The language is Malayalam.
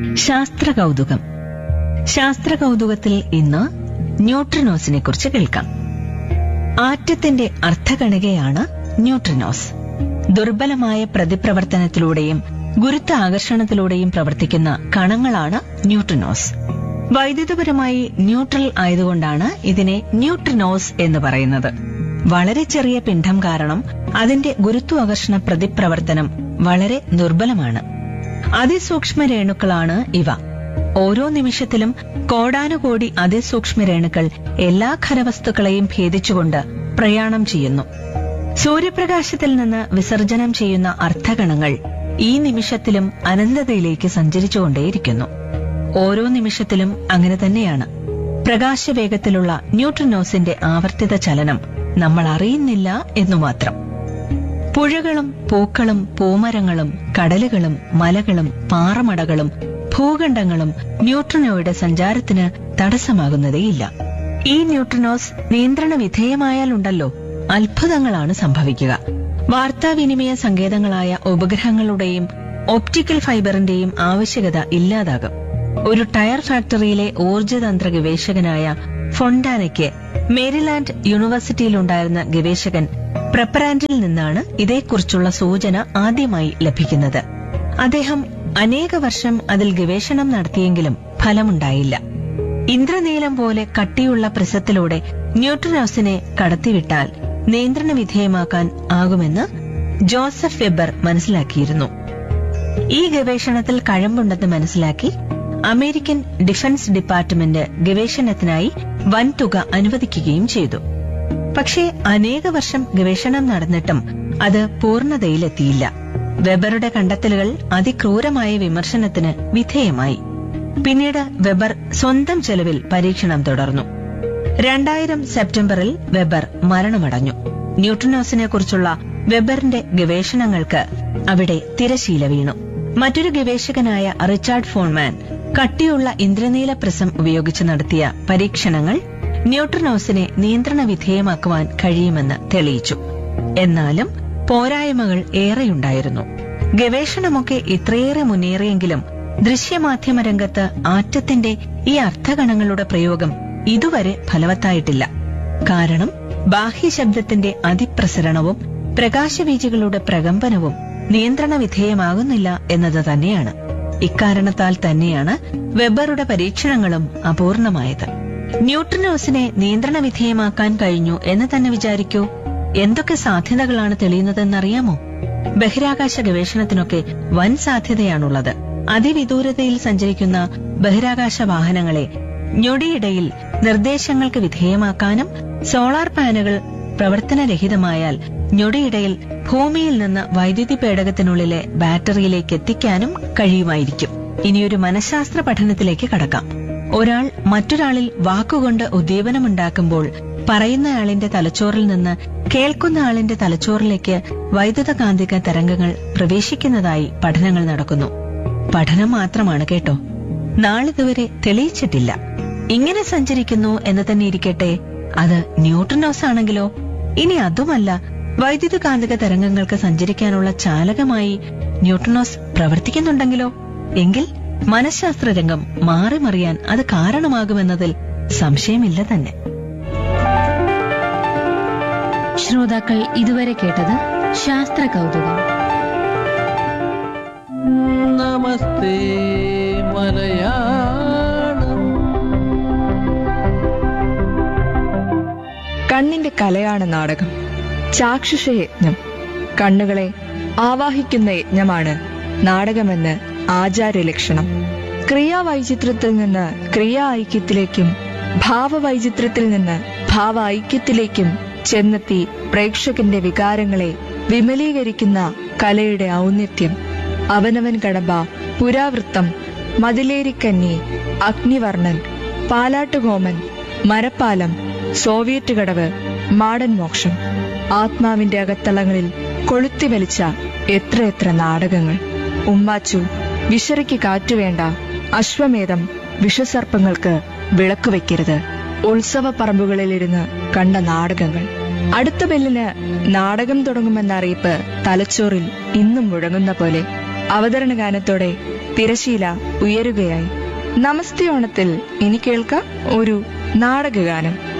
ശാസ്ത്ര കൗതുകം ശാസ്ത്ര കൗതുകത്തിൽ ഇന്ന് ന്യൂട്രിനോസിനെ കുറിച്ച് കേൾക്കാം ആറ്റത്തിന്റെ അർത്ഥകണികയാണ് ന്യൂട്രിനോസ് ദുർബലമായ പ്രതിപ്രവർത്തനത്തിലൂടെയും ഗുരുത്വ ആകർഷണത്തിലൂടെയും പ്രവർത്തിക്കുന്ന കണങ്ങളാണ് ന്യൂട്രിനോസ് വൈദ്യുതപരമായി ന്യൂട്രൽ ആയതുകൊണ്ടാണ് ഇതിനെ ന്യൂട്രിനോസ് എന്ന് പറയുന്നത് വളരെ ചെറിയ പിണ്ഡം കാരണം അതിന്റെ ഗുരുത്വാകർഷണ പ്രതിപ്രവർത്തനം വളരെ ദുർബലമാണ് അതിസൂക്ഷ്മ രേണുക്കളാണ് ഇവ ഓരോ നിമിഷത്തിലും കോടാനുകോടി അതിസൂക്ഷ്മ രേണുക്കൾ എല്ലാ ഖരവസ്തുക്കളെയും ഭേദിച്ചുകൊണ്ട് പ്രയാണം ചെയ്യുന്നു സൂര്യപ്രകാശത്തിൽ നിന്ന് വിസർജനം ചെയ്യുന്ന അർത്ഥകണങ്ങൾ ഈ നിമിഷത്തിലും അനന്തതയിലേക്ക് സഞ്ചരിച്ചുകൊണ്ടേയിരിക്കുന്നു ഓരോ നിമിഷത്തിലും അങ്ങനെ തന്നെയാണ് പ്രകാശവേഗത്തിലുള്ള ന്യൂട്രിനോസിന്റെ ആവർത്തിത ചലനം നമ്മൾ അറിയുന്നില്ല എന്നു മാത്രം പുഴകളും പൂക്കളും പൂമരങ്ങളും കടലുകളും മലകളും പാറമടകളും ഭൂഖണ്ഡങ്ങളും ന്യൂട്രിനോയുടെ സഞ്ചാരത്തിന് തടസ്സമാകുന്നതേയില്ല ഈ ന്യൂട്രിനോസ് നിയന്ത്രണ വിധേയമായാലുണ്ടല്ലോ അത്ഭുതങ്ങളാണ് സംഭവിക്കുക വാർത്താവിനിമയ സങ്കേതങ്ങളായ ഉപഗ്രഹങ്ങളുടെയും ഒപ്റ്റിക്കൽ ഫൈബറിന്റെയും ആവശ്യകത ഇല്ലാതാകും ഒരു ടയർ ഫാക്ടറിയിലെ ഊർജ്ജതന്ത്ര ഗവേഷകനായ ഫൊണ്ടാനയ്ക്ക് മേരിലാൻഡ് യൂണിവേഴ്സിറ്റിയിലുണ്ടായിരുന്ന ഗവേഷകൻ പ്രപ്പറാൻഡിൽ നിന്നാണ് ഇതേക്കുറിച്ചുള്ള സൂചന ആദ്യമായി ലഭിക്കുന്നത് അദ്ദേഹം അനേക വർഷം അതിൽ ഗവേഷണം നടത്തിയെങ്കിലും ഫലമുണ്ടായില്ല ഇന്ദ്രനീലം പോലെ കട്ടിയുള്ള പ്രസത്തിലൂടെ ന്യൂട്രിനോസിനെ കടത്തിവിട്ടാൽ നിയന്ത്രണ വിധേയമാക്കാൻ ആകുമെന്ന് ജോസഫ് വെബർ മനസ്സിലാക്കിയിരുന്നു ഈ ഗവേഷണത്തിൽ കഴമ്പുണ്ടെന്ന് മനസ്സിലാക്കി അമേരിക്കൻ ഡിഫൻസ് ഡിപ്പാർട്ട്മെന്റ് ഗവേഷണത്തിനായി വൻതുക അനുവദിക്കുകയും ചെയ്തു പക്ഷേ അനേക വർഷം ഗവേഷണം നടന്നിട്ടും അത് പൂർണ്ണതയിലെത്തിയില്ല വെബറുടെ കണ്ടെത്തലുകൾ അതിക്രൂരമായ വിമർശനത്തിന് വിധേയമായി പിന്നീട് വെബർ സ്വന്തം ചെലവിൽ പരീക്ഷണം തുടർന്നു രണ്ടായിരം സെപ്റ്റംബറിൽ വെബർ മരണമടഞ്ഞു ന്യൂട്രിനോസിനെ കുറിച്ചുള്ള വെബറിന്റെ ഗവേഷണങ്ങൾക്ക് അവിടെ തിരശീല വീണു മറ്റൊരു ഗവേഷകനായ റിച്ചാർഡ് ഫോൺമാൻ കട്ടിയുള്ള ഇന്ദ്രനീല പ്രിസം ഉപയോഗിച്ച് നടത്തിയ പരീക്ഷണങ്ങൾ ന്യൂട്രിനോസിനെ നിയന്ത്രണ വിധേയമാക്കുവാൻ കഴിയുമെന്ന് തെളിയിച്ചു എന്നാലും പോരായ്മകൾ ഏറെയുണ്ടായിരുന്നു ഗവേഷണമൊക്കെ ഇത്രയേറെ മുന്നേറിയെങ്കിലും ദൃശ്യമാധ്യമ രംഗത്ത് ആറ്റത്തിന്റെ ഈ അർത്ഥഗണങ്ങളുടെ പ്രയോഗം ഇതുവരെ ഫലവത്തായിട്ടില്ല കാരണം ബാഹ്യശബ്ദത്തിന്റെ അതിപ്രസരണവും പ്രകാശവീചികളുടെ പ്രകമ്പനവും നിയന്ത്രണ വിധേയമാകുന്നില്ല എന്നത് തന്നെയാണ് ഇക്കാരണത്താൽ തന്നെയാണ് വെബറുടെ പരീക്ഷണങ്ങളും അപൂർണമായത് ന്യൂട്രിനോസിനെ നിയന്ത്രണ വിധേയമാക്കാൻ കഴിഞ്ഞു എന്ന് തന്നെ വിചാരിക്കൂ എന്തൊക്കെ സാധ്യതകളാണ് തെളിയുന്നതെന്നറിയാമോ ബഹിരാകാശ ഗവേഷണത്തിനൊക്കെ വൻ സാധ്യതയാണുള്ളത് അതിവിദൂരതയിൽ സഞ്ചരിക്കുന്ന ബഹിരാകാശ വാഹനങ്ങളെ ഞൊടിയിടയിൽ നിർദ്ദേശങ്ങൾക്ക് വിധേയമാക്കാനും സോളാർ പാനലുകൾ പ്രവർത്തനരഹിതമായാൽ ഞൊടിയിടയിൽ ഭൂമിയിൽ നിന്ന് വൈദ്യുതി പേടകത്തിനുള്ളിലെ ബാറ്ററിയിലേക്ക് എത്തിക്കാനും കഴിയുമായിരിക്കും ഇനിയൊരു മനഃശാസ്ത്ര പഠനത്തിലേക്ക് കടക്കാം ഒരാൾ മറ്റൊരാളിൽ വാക്കുകൊണ്ട് ഉദ്ദീപനമുണ്ടാക്കുമ്പോൾ പറയുന്നയാളിന്റെ തലച്ചോറിൽ നിന്ന് കേൾക്കുന്ന ആളിന്റെ തലച്ചോറിലേക്ക് വൈദ്യുതകാന്തിക തരംഗങ്ങൾ പ്രവേശിക്കുന്നതായി പഠനങ്ങൾ നടക്കുന്നു പഠനം മാത്രമാണ് കേട്ടോ നാളിതുവരെ തെളിയിച്ചിട്ടില്ല ഇങ്ങനെ സഞ്ചരിക്കുന്നു എന്ന് തന്നെ ഇരിക്കട്ടെ അത് ന്യൂട്രിനോസ് ആണെങ്കിലോ ഇനി അതുമല്ല വൈദ്യുത കാന്തിക തരംഗങ്ങൾക്ക് സഞ്ചരിക്കാനുള്ള ചാലകമായി ന്യൂട്രിനോസ് പ്രവർത്തിക്കുന്നുണ്ടെങ്കിലോ എങ്കിൽ മനഃശാസ്ത്ര രംഗം മാറി മറിയാൻ അത് കാരണമാകുമെന്നതിൽ സംശയമില്ല തന്നെ ശ്രോതാക്കൾ ഇതുവരെ കേട്ടത് ശാസ്ത്ര കൗതുകം നമസ്തേ മലയാളം കണ്ണിന്റെ കലയാണ് നാടകം ചാക്ഷുഷ യജ്ഞം കണ്ണുകളെ ആവാഹിക്കുന്ന യജ്ഞമാണ് നാടകമെന്ന് ആചാര്യലക്ഷണം ക്രിയാവൈചിത്രത്തിൽ നിന്ന് ക്രിയാ ഐക്യത്തിലേക്കും ഭാവവൈചിത്രത്തിൽ നിന്ന് ഭാവ ഐക്യത്തിലേക്കും ചെന്നെത്തി പ്രേക്ഷകന്റെ വികാരങ്ങളെ വിമലീകരിക്കുന്ന കലയുടെ ഔന്നത്യം അവനവൻ കടമ്പ പുരാവൃത്തം മതിലേരിക്കന്നി അഗ്നിവർണ്ണൻ പാലാട്ടുകോമൻ മരപ്പാലം സോവിയറ്റ് കടവ് മാടൻ മോക്ഷം ആത്മാവിന്റെ അകത്തളങ്ങളിൽ കൊളുത്തി വലിച്ച എത്രയെത്ര നാടകങ്ങൾ ഉമ്മാച്ചു വിശറിക്ക് കാറ്റുവേണ്ട അശ്വമേധം വിഷസർപ്പങ്ങൾക്ക് വിളക്ക് വയ്ക്കരുത് ഉത്സവ പറമ്പുകളിലിരുന്ന് കണ്ട നാടകങ്ങൾ അടുത്ത ബെല്ലിന് നാടകം തുടങ്ങുമെന്ന അറിയിപ്പ് തലച്ചോറിൽ ഇന്നും മുഴങ്ങുന്ന പോലെ അവതരണ ഗാനത്തോടെ തിരശീല ഉയരുകയായി നമസ്തേ ഓണത്തിൽ ഇനി കേൾക്കാം ഒരു നാടകഗാനം